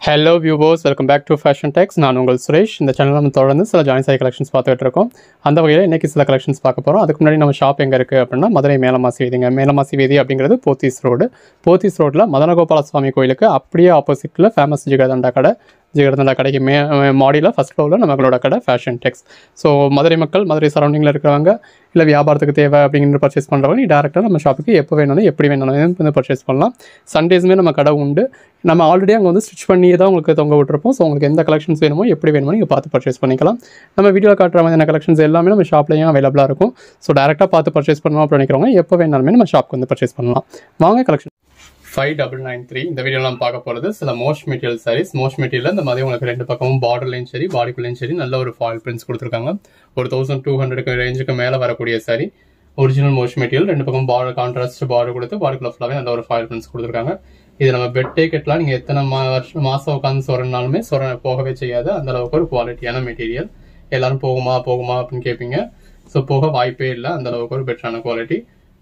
hello viewers welcome back to Fashion Tex நான் உங்கள் சுரேஷ் இந்த சேனல் நம்ம தொடர்ந்து சில ஜாயின் சாய் கலெக்ஷன்ஸ் பார்த்துட்டு இருக்கோம் அந்த வகையில் இன்றைக்கி சில கலெக்ஷன்ஸ் பார்க்க போகிறோம் அதுக்கு முன்னாடி நம்ம ஷாப் எங்கே இருக்குது அப்படின்னா மதுரை மேலமாசி வீதிங்க மேலமாசி வீதி அப்படிங்கிறது போத்தீஸ் ரோடு போத்தீஸ் ரோட்டில் மதனகோபால சுவாமி கோயிலுக்கு அப்படியே ஆப்போசிட்டில் ஃபேமஸ் ஜிகர்தண்டா கடை ஜிகர்தண்டா கடைக்கு மே மாடியில் ஃபஸ்ட் ஃப்ளோரில் நம்மளோட கடை ஃபேஷன் டெக்ஸ் ஸோ மதுரை மக்கள் மதுரை சரௌண்டிங்கில் இருக்கிறவங்க இல்லை வியாபாரத்துக்கு தேவை அப்படிங்கிற பர்ச்சேஸ் பண்ணுறவங்க நீ டேரெக்டாக நம்ம ஷாப்புக்கு எப்போ வேணாலும் எப்படி வேணாலும் வந்து பர்ச்சேஸ் பண்ணலாம் சண்டேஸுமே நம்ம கடை உண்டு நம்ம ஆல்ரெடி அங்கே வந்து ஸ்டிச் பண்ணியே தான் உங்களுக்கு தொங்க விட்டுருப்போம் ஸோ உங்களுக்கு எந்த கலெக்ஷன்ஸ் வேணுமோ எப்படி வேணுமோ நீங்கள் பார்த்து பர்ச்சேஸ் பண்ணிக்கலாம் நம்ம வீடியோவில் காட்டுற மாதிரியான கலெக்ஷன்ஸ் எல்லாமே நம்ம ஷாப்லேயும் அவைலபிளாக இருக்கும் ஸோ டேரெக்டாக பார்த்து பர்ச்சேஸ் பண்ணணும் அப்படின்னு நினைக்கிறவங்க எப்போ வேணாலுமே நம்ம ஷாப்க்கு வந்து பர்ச்சேஸ் பண்ணலாம் வாங்க collection five double nine three இந்த வீடியோவில் நம்ம பார்க்க போகிறது சில most material sarees most material இந்த மாதிரி உங்களுக்கு ரெண்டு பக்கமும் பார்டர்லையும் சரி பாடிக்குள்ளேயும் சரி நல்ல ஒரு ஃபாயில் பிரிண்ட்ஸ் கொடுத்துருக்காங்க ஒரு தௌசண்ட் டூ ஹண்ட்ரடுக்கு ரேஞ்சுக்கு மேலே வரக்கூடிய சாரி ஒரிஜினல் மோஸ்ட் மெட்டீரியல் ரெண்டு பக்கம் பார்டர் கான்ட்ராஸ்ட் பார்டர் கொடுத்து பாடிக்குள்ள ஃபுல்லாகவே நல்ல ஒரு ஃபாயில் பிரிண்ட்ஸ் கொடுத்துருக்காங்க இது நம்ம பெட் டேக்கெட்லாம் நீங்கள் எத்தனை மா வருஷம் மாதம் உட்காந்து சொரனாலுமே சொர போகவே செய்யாது அந்த அளவுக்கு ஒரு குவாலிட்டியான மெட்டீரியல் எல்லாரும் போகுமா போகுமா அப்படின்னு கேட்பீங்க ஸோ போக வாய்ப்பே இல்லை அந்த அளவுக்கு ஒரு பெட்டரான குவாலிட்டி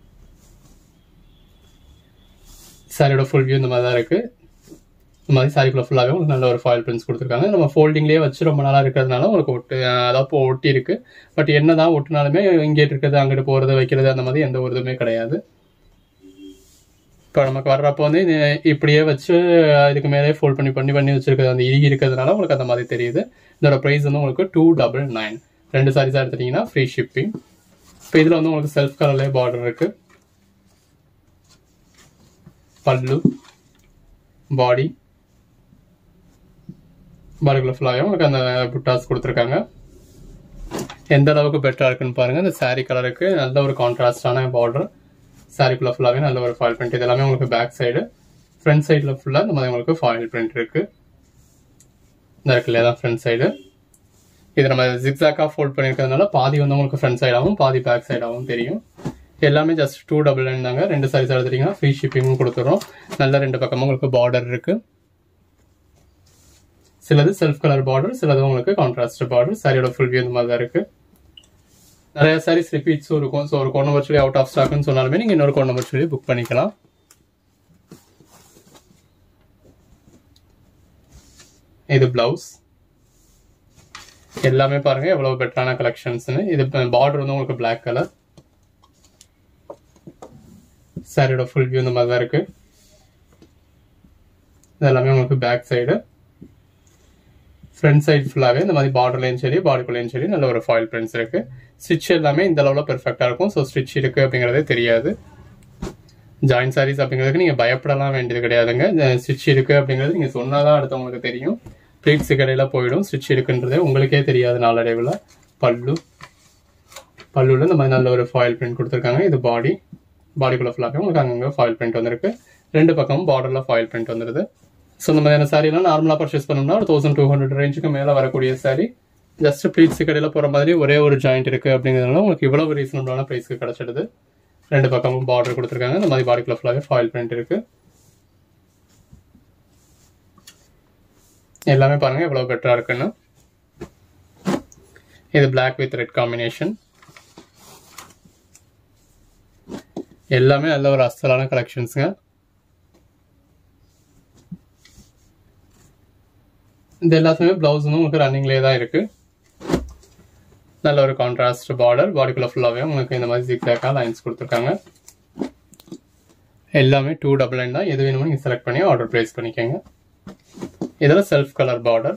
சாரியோட ஃபுல் வியூ இந்த மாதிரி தான் இருக்கு இந்த மாதிரி சாரிக்குள்ள ஃபுல்லாகவே உங்களுக்கு நல்ல ஒரு ஃபாயில் பிரிண்ட்ஸ் கொடுத்துருக்காங்க நம்ம ஃபோல்டிங்லேயே வச்சு ரொம்ப நாளாக இருக்கிறதுனால உங்களுக்கு ஒட்டு அதாவது இப்போ ஒட்டி இருக்கு பட் என்ன தான் ஒட்டினாலுமே இங்கே இருக்கிறது அங்கிட்டு போகிறது வைக்கிறது அந்த மாதிரி எந்த ஒரு இதுவுமே கிடையாது இப்போ நமக்கு வர்றப்போ வந்து இது இப்படியே வச்சு இதுக்கு மேலே ஃபோல்ட் பண்ணி பண்ணி பண்ணி வச்சிருக்கிறது அந்த இறுகி இருக்கிறதுனால உங்களுக்கு அந்த மாதிரி தெரியுது இதோட ப்ரைஸ் வந்து உங்களுக்கு டூ டபுள் நைன் ரெண்டு சாரீஸாக எடுத்துட்டீங்கன்னா ஃப்ரீ ஷிப்பிங் இப்போ இதில் வந்து உங்களுக்கு செல்ஃப் கலர்லேயே பார்டர் இருக்கு பல்லு பாடி பாடிக்குள்ள ஃபுல்லாகவே உங்களுக்கு அந்த புட்டாஸ் கொடுத்துருக்காங்க எந்த அளவுக்கு பெட்டராக இருக்குன்னு பாருங்க இந்த சாரீ கலருக்கு நல்ல ஒரு கான்ட்ராஸ்டான பார்டர் சாரிக்குள்ள ஃபுல்லாகவே நல்ல ஒரு ஃபாயில் பிரிண்ட் இது எல்லாமே உங்களுக்கு பேக் சைடு ஃப்ரண்ட் சைடில் ஃபுல்லாக இந்த மாதிரி உங்களுக்கு ஃபாயில் பிரிண்ட் இருக்கு இந்த இருக்கு இல்லையா தான் ஃப்ரண்ட் சைடு இது நம்ம ஜிக்ஸாக்காக ஃபோல்ட் பண்ணியிருக்கிறதுனால பாதி வந்து உங்களுக்கு ஃப்ரண்ட் சைடாகவும் பாதி பேக் சைடாகவும் தெரியும் எல்லாமே ஜஸ்ட் டூ டபுள் நைன் தாங்க ரெண்டு சாரீஸ் எடுத்துட்டீங்கன்னா ஃப்ரீ ஷிப்பிங்கும் கொடுத்துறோம் நல்ல ரெண்டு பக்கமும் உங்களுக்கு பார்டர் இருக்கு சிலது செல்ஃப் கலர் பார்டர் சிலது உங்களுக்கு கான்ட்ராஸ்ட் பார்டர் சாரியோட ஃபுல் வியூ இந்த மாதிரி தான் இருக்கு நிறைய சாரீஸ் ரிப்பீட்ஸும் இருக்கும் ஸோ ஒரு கோட் நம்பர் சொல்லி அவுட் ஆஃப் ஸ்டாக்னு சொன்னாலுமே நீங்கள் இன்னொரு கோட் நம்பர் சொல்லி புக் பண்ணிக்கலாம் இது பிளவுஸ் எல்லாமே பாருங்க எவ்வளவு பெட்டரான கலெக்ஷன்ஸ்னு இது பார்டர் வந்து உங்களுக்கு பிளாக் கலர் சாரியோட ஃபுல் வியூ இந்த மாதிரி தான் இருக்கு இது எல்லாமே உங்களுக்கு பேக் சைடு ஃப்ரண்ட் சைடு ஃபுல்லாகவே இந்த மாதிரி பார்டர்லையும் சரி பாடிக்குள்ளேயும் சரி நல்ல ஒரு ஃபாயில் பிரிண்ட்ஸ் இருக்கு ஸ்டிச் எல்லாமே இந்த அளவில் பெர்ஃபெக்டாக இருக்கும் ஸோ ஸ்டிச் இருக்கு அப்படிங்கிறதே தெரியாது ஜாயின் சாரீஸ் அப்படிங்கிறதுக்கு நீங்கள் பயப்படலாம் வேண்டியது கிடையாதுங்க ஸ்டிச் இருக்கு அப்படிங்கிறது நீங்கள் சொன்னாதான் அடுத்தவங்களுக்கு தெரியும் ப்ளீட்ஸ் கடையில் போயிடும் ஸ்டிச் இருக்குன்றதே உங்களுக்கே தெரியாது நாளடைவில் பல்லு பல்லுல இந்த மாதிரி நல்ல ஒரு ஃபாயில் பிரிண்ட் கொடுத்துருக்காங்க இது பாடி பாடிக்குள்ள ஃபுல்லாகவே உங்களுக்கு அங்கங்கே ஃபாயில் பிரிண்ட் வந்திருக்கு ரெண்டு பக்கமும் பார்டரில் ஃபாயில் பிரிண்ட் வந்துருது ஸோ இந்த மாதிரியான சாரீலாம் நார்மலாக பர்ச்சேஸ் பண்ணோம்னா ஒரு தௌசண்ட் டூ ஹண்ட்ரட் ரேஞ்சுக்கு மேலே வரக்கூடிய சாரீ ஜஸ்ட் ப்ளீட்ஸ் கடையில் போகிற மாதிரி ஒரே ஒரு ஜாயிண்ட் இருக்குது அப்படிங்கிறதுனால உங்களுக்கு இவ்வளவு ரீசனபிளான ப்ரைஸ்க்கு கிடச்சிடுது ரெண்டு பக்கமும் பார்டர் கொடுத்துருக்காங்க இந்த மாதிரி பாடிக்குள்ள ஃபுல்லாகவே ஃபாயில் பிரிண்ட் இருக்கு எல்லாமே பாருங்க எவ்வளவு பெட்டரா இருக்குன்னு இது பிளாக் வித் ரெட் காம்பினேஷன் எல்லாமே நல்ல ஒரு அசலான கலெக்ஷன்ஸுங்க இந்த எல்லாத்துமே பிளவுஸ் வந்து உங்களுக்கு ரன்னிங்லேயே தான் இருக்கு நல்ல ஒரு கான்ட்ராஸ்ட் பார்டர் பாடிக்குள்ள ஃபுல்லாகவே உங்களுக்கு இந்த மாதிரி ஜிக்ஸாக்கா லைன்ஸ் கொடுத்துருக்காங்க எல்லாமே டூ டபுள் நைன் தான் எது வேணுமோ நீங்கள் செலக்ட் பண்ணி ஆர்டர் ப்ளேஸ் பண்ணிக்கோங்க இதில் செல்ஃப் கலர் பார்டர்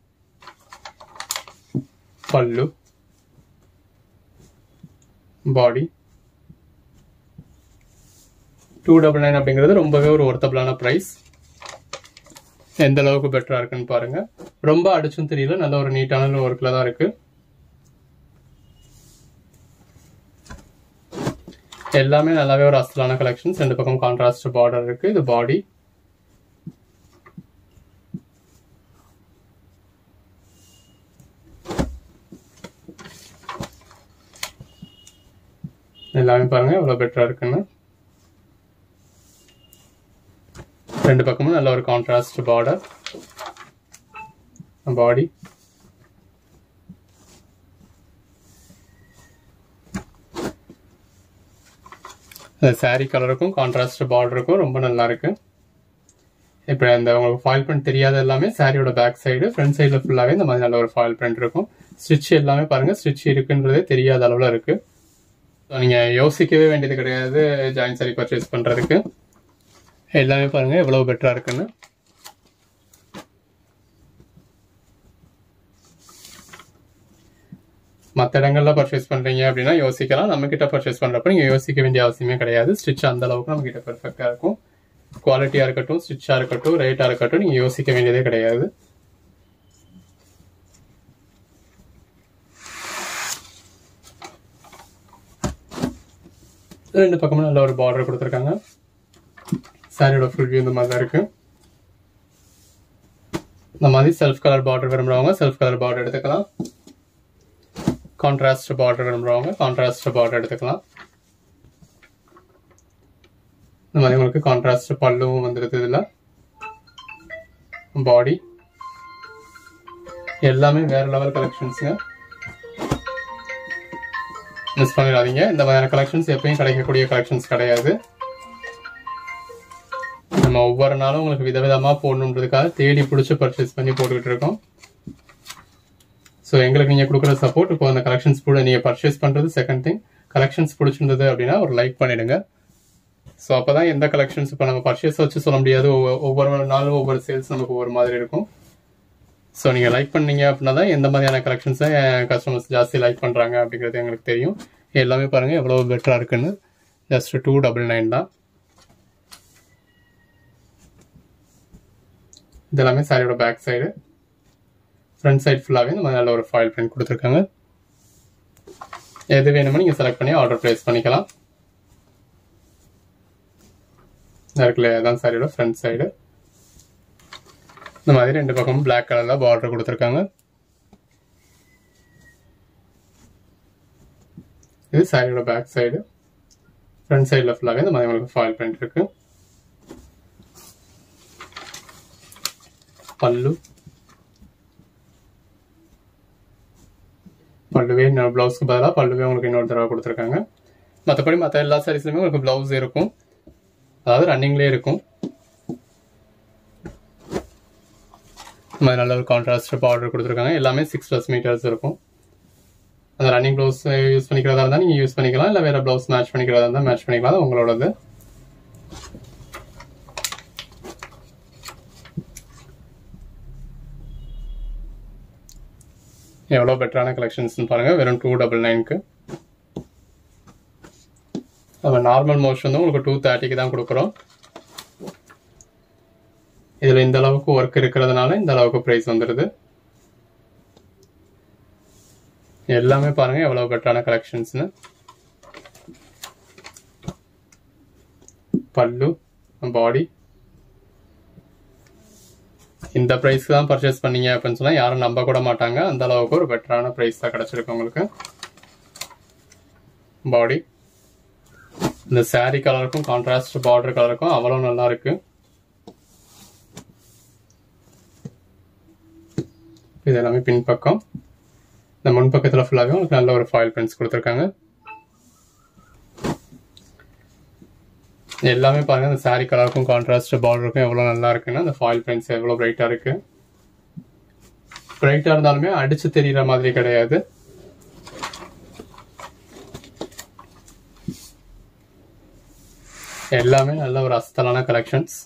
பல்லு பாடி டூ டபுள் நைன் அப்படிங்கிறது ரொம்பவே ஒரு ஒர்த்தபிளான ப்ரைஸ் எந்த அளவுக்கு பெட்டரா இருக்குன்னு பாருங்க ரொம்ப அடிச்சும் தெரியல நல்ல ஒரு நீட்டான ஒர்க்ல தான் இருக்கு எல்லாமே நல்லாவே ஒரு அசலான கலெக்ஷன்ஸ் ரெண்டு பக்கம் கான்ட்ராஸ்ட் பார்டர் இருக்கு இது பாடி எல்லாமே பாருங்க எவ்வளவு பெட்டரா இருக்குன்னு ரெண்டு பக்கமும் நல்ல ஒரு கான்ட்ராஸ்ட் பார்டர் பாடி சாரி கலருக்கும் கான்ட்ராஸ்ட் பார்டருக்கும் ரொம்ப நல்லா இருக்கு இப்போ அந்த உங்களுக்கு ஃபாயில் பிரிண்ட் தெரியாத எல்லாமே சாரியோட பேக் சைடு ஃப்ரண்ட் சைடில் ஃபுல்லாகவே இந்த மாதிரி நல்ல ஒரு ஃபாயில் பிரிண்ட் இருக்கும் ஸ்டிச் எல்லாமே பாருங்க ஸ்டிச் இருக்குன்றதே தெரியாத அளவில் இருக்கு ஸோ நீங்கள் யோசிக்கவே வேண்டியது கிடையாது ஜாயின் சாரி பர்ச்சேஸ் பண்ணுறதுக்கு எல்லாமே பாருங்க எவ்வளவு பெட்டரா இருக்குன்னு மற்ற இடங்கள்ல பர்ச்சேஸ் பண்றீங்க அப்படின்னா யோசிக்கலாம் நம்ம கிட்ட பர்ச்சேஸ் பண்றப்ப நீங்க யோசிக்க வேண்டிய அவசியமே கிடையாது ஸ்டிச் அந்த அளவுக்கு நம்ம கிட்ட பெர்ஃபெக்டா இருக்கும் குவாலிட்டியா இருக்கட்டும் ஸ்டிச்சா இருக்கட்டும் ரேட்டா இருக்கட்டும் நீங்க யோசிக்க வேண்டியதே கிடையாது ரெண்டு பக்கமும் நல்ல ஒரு பார்டர் கொடுத்துருக்காங்க சாரியோட ஃபுல் வியூ இந்த மாதிரி தான் இருக்கு இந்த மாதிரி செல்ஃப் கலர் பார்டர் விரும்புறவங்க செல்ஃப் கலர் பார்டர் எடுத்துக்கலாம் கான்ட்ராஸ்ட் பார்டர் விரும்புறவங்க கான்ட்ராஸ்ட் பார்டர் எடுத்துக்கலாம் இந்த மாதிரி உங்களுக்கு கான்ட்ராஸ்ட் பல்லுவும் வந்துருது இதுல பாடி எல்லாமே வேற லெவல் கலெக்ஷன்ஸுங்க மிஸ் பண்ணிடாதீங்க இந்த மாதிரியான கலெக்ஷன்ஸ் எப்பயும் கிடைக்கக்கூடிய கலெக்ஷன்ஸ் கிடையாது நம்ம ஒவ்வொரு நாளும் உங்களுக்கு விதவிதமா போடணுன்றதுக்காக தேடி பிடிச்சி பர்ச்சேஸ் பண்ணி போட்டுக்கிட்டு இருக்கோம் ஸோ எங்களுக்கு நீங்கள் கொடுக்குற சப்போர்ட் இப்போ அந்த கலெக்ஷன்ஸ் கூட நீங்கள் பர்ச்சேஸ் பண்ணுறது செகண்ட் திங் கலெக்ஷன்ஸ் பிடிச்சிருந்தது அப்படின்னா ஒரு லைக் பண்ணிடுங்க ஸோ அப்போ தான் எந்த கலெக்ஷன்ஸ் இப்போ நம்ம பர்ச்சேஸ் வச்சு சொல்ல முடியாது ஒவ்வொரு- ஒவ்வொரு நாளும் ஒவ்வொரு சேல்ஸ் நமக்கு ஒவ்வொரு மாதிரி இருக்கும் ஸோ நீங்கள் லைக் பண்ணீங்க அப்படின்னா தான் எந்த மாதிரியான கலெக்ஷன்ஸை கஸ்டமர்ஸ் ஜாஸ்தி லைக் பண்ணுறாங்க அப்படிங்கிறது எங்களுக்கு தெரியும் எல்லாமே பாருங்கள் எவ்வளோ பெட்டராக இருக்குன்னு ஜஸ்ட் டூ டபுள் நைன் தான் இது எல்லாமே சாரியோட பேக் சைடு ஃப்ரண்ட் சைடு ஃபுல்லாகவே இந்த மாதிரி நல்ல ஒரு ஃபாயில் பிரிண்ட் கொடுத்துருக்காங்க எது வேணுமோ நீங்கள் செலக்ட் பண்ணி ஆர்டர் ப்ளேஸ் பண்ணிக்கலாம் இருக்குல்ல அதான் சாரியோட ஃப்ரண்ட் சைடு இந்த மாதிரி ரெண்டு பக்கமும் பிளாக் கலரில் பார்டர் கொடுத்துருக்காங்க இது சாரியோட பேக் சைடு ஃப்ரண்ட் சைடில் ஃபுல்லாகவே இந்த மாதிரி உங்களுக்கு ஃபாயில் பிரிண்ட் இருக்கு பல்லு பல்லுவே இன்னொரு ப்ளவுஸ்க்கு பதிலாக பல்லுவே உங்களுக்கு இன்னொரு தடவை கொடுத்துருக்காங்க மற்றபடி மற்ற எல்லா சாரீஸ்லையுமே உங்களுக்கு ப்ளவுஸ் இருக்கும் அதாவது ரன்னிங்லேயே இருக்கும் இந்த மாதிரி நல்ல ஒரு கான்ட்ராஸ்ட் பார்டர் கொடுத்துருக்காங்க எல்லாமே சிக்ஸ் ப்ளஸ் மீட்டர்ஸ் இருக்கும் அந்த ரன்னிங் ப்ளவுஸ் யூஸ் பண்ணிக்கிறதா இருந்தால் நீங்கள் யூஸ் பண்ணிக்கலாம் இல்லை வேறு ப்ளவுஸ் மேட்ச் பண்ணிக்கிறதா இருந்தால் மேட்ச் பண்ணிக்கலாம் அது உங்களோடது எவ்வளோ பெட்டரான கலெக்ஷன்ஸ்னு பாருங்கள் வெறும் டூ டபுள் நைனுக்கு நம்ம நார்மல் மோஷன் வந்து உங்களுக்கு டூ தேர்ட்டிக்கு தான் கொடுக்குறோம் இதில் இந்த அளவுக்கு ஒர்க் இருக்கிறதுனால இந்த அளவுக்கு ப்ரைஸ் வந்துடுது எல்லாமே பாருங்க எவ்வளவு பெட்டரான கலெக்ஷன்ஸ்னு பல்லு பாடி இந்த ப்ரைஸ்க்கு தான் பர்ச்சேஸ் பண்ணீங்க அப்படின்னு சொன்னா யாரும் நம்ப கூட மாட்டாங்க அந்த அளவுக்கு ஒரு பெட்டரான ப்ரைஸ் தான் கிடைச்சிருக்கு உங்களுக்கு பாடி இந்த saree கலருக்கும் கான்ட்ராஸ்ட் பார்டர் கலருக்கும் அவ்வளவு நல்லா இருக்கு இது எல்லாமே பின்பக்கம் இந்த முன்பக்கத்தில் ஃபுல்லாகவே உங்களுக்கு நல்ல ஒரு ஃபாயில் பிரிண்ட்ஸ் கொடுத்துருக்காங்க எல்லாமே பாருங்க இந்த saree கலருக்கும் கான்ட்ராஸ்ட் பார்டருக்கும் எவ்வளோ நல்லா இருக்குன்னா அந்த ஃபாயில் பிரிண்ட்ஸ் எவ்வளோ பிரைட்டாக இருக்கு பிரைட்டாக இருந்தாலுமே அடிச்சு தெரியுற மாதிரி கிடையாது எல்லாமே நல்ல ஒரு அஸ்தலான கலெக்ஷன்ஸ்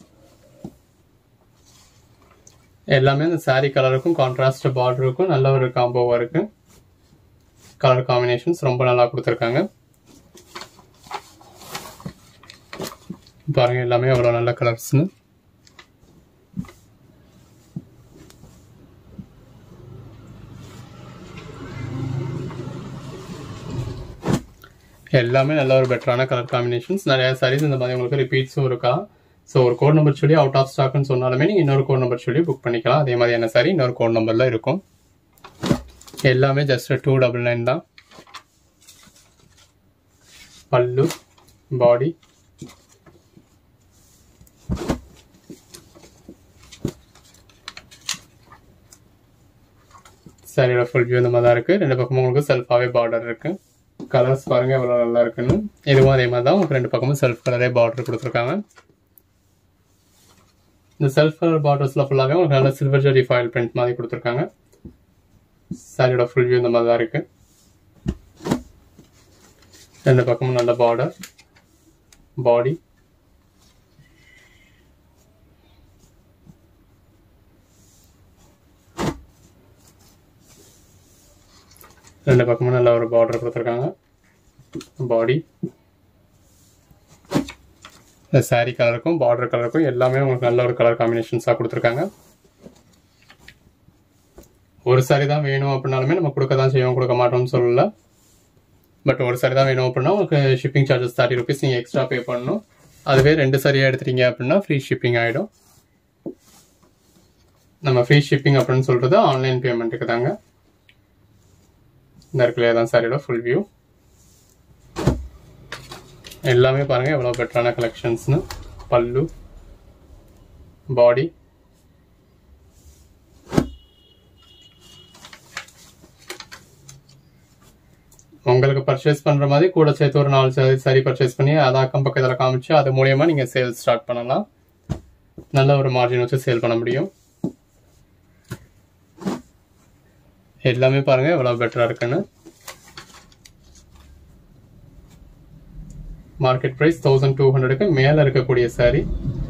எல்லாமே இந்த saree கலருக்கும் கான்ட்ராஸ்ட் பார்டருக்கும் நல்ல ஒரு காம்போவா இருக்கு கலர் காம்பினேஷன்ஸ் ரொம்ப நல்லா கொடுத்துருக்காங்க பாருங்க எல்லாமே அவ்வளோ நல்ல கலர்ஸ்னு எல்லாமே நல்ல ஒரு பெட்டரான கலர் காம்பினேஷன்ஸ் நிறைய சாரீஸ் இந்த மாதிரி உங்களுக்கு ரிப்பீட்ஸும் இருக்கா ஸோ ஒரு கோட் நம்பர் சொல்லி அவுட் ஆஃப் ஸ்டாக்னு சொன்னாலுமே நீங்கள் இன்னொரு கோட் நம்பர் சொல்லி புக் பண்ணிக்கலாம் அதே மாதிரியான சாரி இன்னொரு கோட் நம்பரில் இருக்கும் எல்லாமே ஜஸ்ட் டூ டபுள் நைன் தான் பல்லு பாடி சாரியோட ஃபுல் வியூ இந்த மாதிரி தான் இருக்குது ரெண்டு பக்கமும் உங்களுக்கு செல்ஃபாகவே பார்டர் இருக்குது கலர்ஸ் பாருங்க எவ்வளோ நல்லா இருக்குன்னு இதுவும் அதே மாதிரி தான் உங்களுக்கு ரெண்டு பக்கமும் செல்ஃப் கலரே பார்டர் கொடுத்துருக்காங்க இந்த செல்ஃப் கலர் பார்டர்ஸில் ஃபுல்லாகவே உங்களுக்கு நல்ல சில்வர் ஜெரி ஃபாயில் பிரிண்ட் மாதிரி கொடுத்துருக்காங்க சாரியோட ஃபுல் வியூ இந்த மாதிரி தான் இருக்கு ரெண்டு பக்கமும் நல்ல பார்டர் பாடி ரெண்டு பக்கமும் நல்ல ஒரு பார்டர் கொடுத்துருக்காங்க பாடி இந்த சாரீ கலருக்கும் பார்டர் கலருக்கும் எல்லாமே உங்களுக்கு நல்ல ஒரு கலர் காம்பினேஷன்ஸாக கொடுத்துருக்காங்க ஒரு சாரி தான் வேணும் அப்படின்னாலுமே நம்ம கொடுக்க தான் செய்வோம் கொடுக்க மாட்டோம்னு சொல்லல பட் ஒரு சாரி தான் வேணும் அப்படின்னா உங்களுக்கு ஷிப்பிங் சார்ஜஸ் தேர்ட்டி ருபீஸ் நீங்கள் எக்ஸ்ட்ரா பே பண்ணணும் அதுவே ரெண்டு சரியாக எடுத்துட்டீங்க அப்படின்னா ஃப்ரீ ஷிப்பிங் ஆகிடும் நம்ம ஃப்ரீ ஷிப்பிங் அப்படின்னு சொல்கிறது ஆன்லைன் பேமெண்ட்டுக்கு தாங்க இந்த இருக்குல்லையே தான் சாரியோட ஃபுல் வியூ எல்லாமே பாருங்கள் எவ்வளோ பெட்டரான கலெக்ஷன்ஸ்னு பல்லு பாடி உங்களுக்கு பர்ச்சேஸ் பண்ற மாதிரி கூட சேர்த்து ஒரு நாலு சரி சரி பர்ச்சேஸ் பண்ணி அதை அக்கம் பக்கத்தில் காமிச்சு அது மூலியமா நீங்க சேல் ஸ்டார்ட் பண்ணலாம் நல்ல ஒரு மார்ஜின் வச்சு சேல் பண்ண முடியும் எல்லாமே பாருங்க எவ்வளவு பெட்டரா இருக்குன்னு மார்க்கெட் ப்ரைஸ் தௌசண்ட் டூ ஹண்ட்ரடுக்கு மேலே இருக்கக்கூடிய சாரி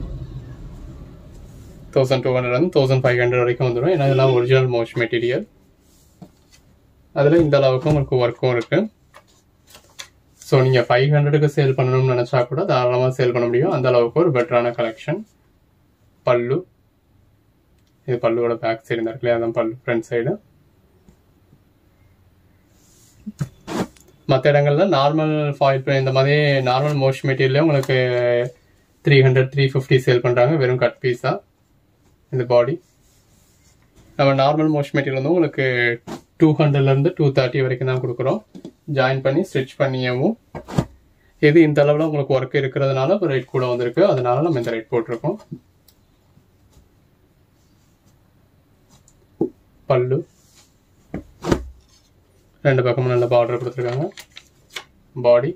தௌசண்ட் டூ ஹண்ட்ரட் வந்து தௌசண்ட் ஃபைவ் ஹண்ட்ரட் வரைக்கும் வந்துடும் ஏன்னா இதெல்லாம் ஒரிஜினல் மோஷ் மெட்டீரியல் அதில் இந்த அளவுக்கு உங்களுக்கு ஒர்க்கும் இருக்கு ஸோ நீங்கள் ஃபைவ் ஹண்ட்ரடுக்கு சேல் பண்ணணும்னு நினச்சா கூட தாராளமாக சேல் பண்ண முடியும் அந்த அளவுக்கு ஒரு பெட்டரான கலெக்ஷன் பல்லு இது பல்லுவோட பேக் சைடு இந்த இருக்குல்லையா அதான் பல்லு ஃப்ரண்ட் சைடு மற்ற இடங்கள்ல நார்மல் ஃபாயில் இந்த மாதிரி நார்மல் மோஷ் மெட்டீரியலே உங்களுக்கு three hundred three fifty sale பண்ணுறாங்க வெறும் கட் பீஸா இந்த பாடி நம்ம நார்மல் மோஷ் மெட்டீரியல் வந்து உங்களுக்கு டூ ஹண்ட்ரட்லேருந்து டூ தேர்ட்டி வரைக்கும் தான் கொடுக்குறோம் ஜாயின் பண்ணி ஸ்டிச் பண்ணியவும் இது இந்த அளவில் உங்களுக்கு ஒர்க் இருக்கிறதுனால ரேட் கூட வந்திருக்கு அதனால நம்ம இந்த ரேட் போட்டிருக்கோம் பல்லு ரெண்டு பக்கமும் நல்ல பார்டர் கொடுத்துருக்காங்க பாடி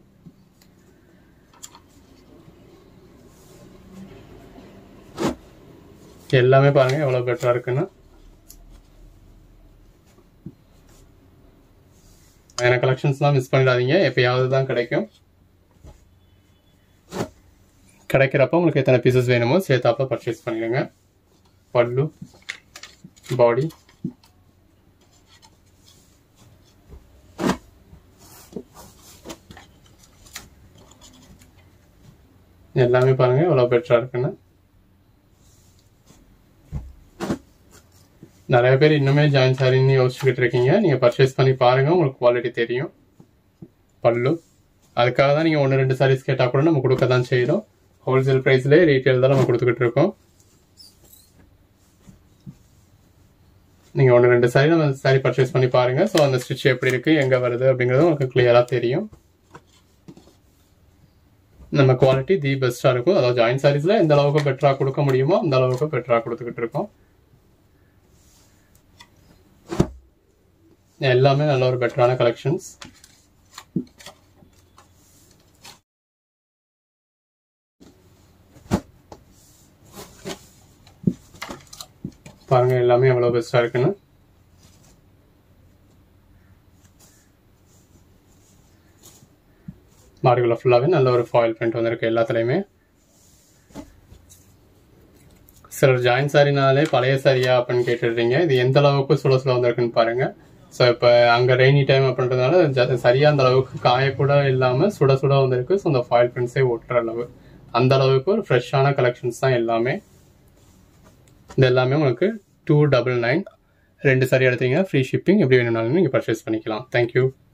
எல்லாமே பாருங்க எவ்வளவு பெட்டரா இருக்குன்னு எனக்கு கலெக்ஷன்ஸ்லாம் மிஸ் பண்ணிடாதீங்க எப்பயாவது தான் கிடைக்கும் கிடைக்கிறப்ப உங்களுக்கு எத்தனை பீசஸ் வேணுமோ சேர்த்தாப்ப பர்ச்சேஸ் பண்ணிடுங்க பல்லு பாடி எல்லாமே பாருங்க எவ்வளோ பெட்டரா இருக்குன்னு நிறைய பேர் இன்னுமே ஜாயின் சாரின்னு யோசிச்சுக்கிட்டு இருக்கீங்க நீங்கள் பர்ச்சேஸ் பண்ணி பாருங்க உங்களுக்கு குவாலிட்டி தெரியும் பல்லு அதுக்காக தான் நீங்கள் ஒன்று ரெண்டு சாரீஸ் கேட்டால் கூட நம்ம கொடுக்க தான் செய்கிறோம் ஹோல்சேல் ப்ரைஸ்லேயே ரீட்டெயில் தான் நம்ம கொடுத்துக்கிட்டு இருக்கோம் நீங்கள் ஒன்று ரெண்டு சாரி நம்ம சாரி பர்ச்சேஸ் பண்ணி பாருங்கள் ஸோ அந்த ஸ்டிச் எப்படி இருக்குது எங்கே வருது அப்படிங்கிறது உங்களுக்கு கிளியராக தெரியும் நம்ம குவாலிட்டி தி பெஸ்ட்டாக இருக்கும் அதாவது ஜாயின் சாரீஸில் எந்த அளவுக்கு பெட்டராக கொடுக்க முடியுமோ அந்த அளவுக்கு பெட்டராக கொடுத்துக்கிட்டு இருக்கோம் எல்லாமே நல்ல ஒரு பெட்டரான கலெக்ஷன்ஸ் பாருங்க எல்லாமே எவ்வளவு பெஸ்டா இருக்குன்னு மாடுகளை ஃபுல்லாகவே நல்ல ஒரு ஃபாயில் பிரிண்ட் வந்திருக்கு எல்லாத்துலேயுமே சிலர் ஜாயின் சாரினாலே பழைய சாரியா அப்படின்னு கேட்டுடுறீங்க இது எந்த அளவுக்கு சுட சுட வந்திருக்குன்னு பாருங்க ஸோ இப்போ அங்கே ரெய்னி டைம் அப்படின்றதுனால ஜ- சரியா அந்த அளவுக்கு காயக்கூட இல்லாமல் சுட சுட வந்திருக்கு ஸோ அந்த ஃபாயில் பிரிண்ட்ஸே ஒட்டுற அளவு அந்த அளவுக்கு ஒரு ஃப்ரெஷ்ஷான கலெக்ஷன்ஸ் தான் எல்லாமே இது எல்லாமே உங்களுக்கு டூ டபுள் நைன் ரெண்டு சாரி எடுத்தீங்கன்னா ஃப்ரீ ஷிப்பிங் எப்படி வேணும்னாலும் நீங்கள் பர்ச்சேஸ் பண்ணிக்கலாம் தேங்க்யூ